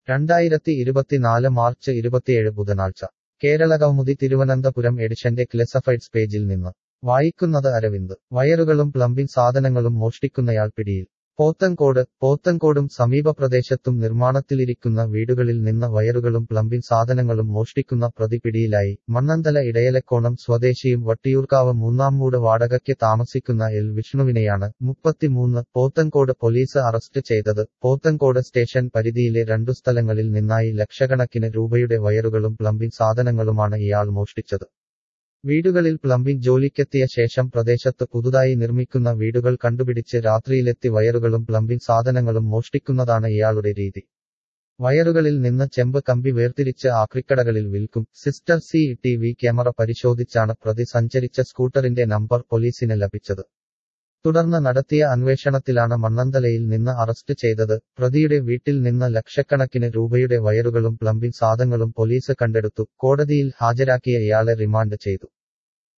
രണ്ടായിരത്തി ഇരുപത്തിനാല് മാർച്ച് ഇരുപത്തിയേഴ് ബുധനാഴ്ച കേരള കൗമുദി തിരുവനന്തപുരം എഡിഷന്റെ ക്ലെസഫൈഡ്സ് പേജിൽ നിന്ന് വായിക്കുന്നത് അരവിന്ദ് വയറുകളും പ്ലംബിംഗ് സാധനങ്ങളും മോഷ്ടിക്കുന്നയാൾ പിടിയിൽ പോത്തൻകോട് പോത്തൻകോടും സമീപ പ്രദേശത്തും നിർമ്മാണത്തിലിരിക്കുന്ന വീടുകളിൽ നിന്ന് വയറുകളും പ്ലംബിംഗ് സാധനങ്ങളും മോഷ്ടിക്കുന്ന പ്രതി പിടിയിലായി മണ്ണന്തല ഇടയലക്കോണം സ്വദേശിയും വട്ടിയൂർക്കാവ് മൂന്നാംമൂട് വാടകയ്ക്ക് താമസിക്കുന്ന എൽ വിഷ്ണുവിനെയാണ് മുപ്പത്തിമൂന്ന് പോത്തൻകോട് പോലീസ് അറസ്റ്റ് ചെയ്തത് പോത്തൻകോട് സ്റ്റേഷൻ പരിധിയിലെ രണ്ടു സ്ഥലങ്ങളിൽ നിന്നായി ലക്ഷക്കണക്കിന് രൂപയുടെ വയറുകളും പ്ലംബിംഗ് സാധനങ്ങളുമാണ് ഇയാൾ മോഷ്ടിച്ചത് വീടുകളിൽ പ്ലംബിംഗ് ജോലിക്കെത്തിയ ശേഷം പ്രദേശത്ത് പുതുതായി നിർമ്മിക്കുന്ന വീടുകൾ കണ്ടുപിടിച്ച് രാത്രിയിലെത്തി വയറുകളും പ്ലംബിംഗ് സാധനങ്ങളും മോഷ്ടിക്കുന്നതാണ് ഇയാളുടെ രീതി വയറുകളിൽ നിന്ന് ചെമ്പ് കമ്പി വേർതിരിച്ച് ആക്രിക്കടകളിൽ വിൽക്കും സിസ്റ്റർ സി ടി വി ക്യാമറ പരിശോധിച്ചാണ് പ്രതി സഞ്ചരിച്ച സ്കൂട്ടറിന്റെ നമ്പർ പോലീസിന് ലഭിച്ചത് തുടർന്ന് നടത്തിയ അന്വേഷണത്തിലാണ് മണ്ണന്തലയിൽ നിന്ന് അറസ്റ്റ് ചെയ്തത് പ്രതിയുടെ വീട്ടിൽ നിന്ന് ലക്ഷക്കണക്കിന് രൂപയുടെ വയറുകളും പ്ലംബിംഗ് സാധനങ്ങളും പോലീസ് കണ്ടെടുത്തു കോടതിയിൽ ഹാജരാക്കിയ ഇയാളെ റിമാൻഡ് ചെയ്തു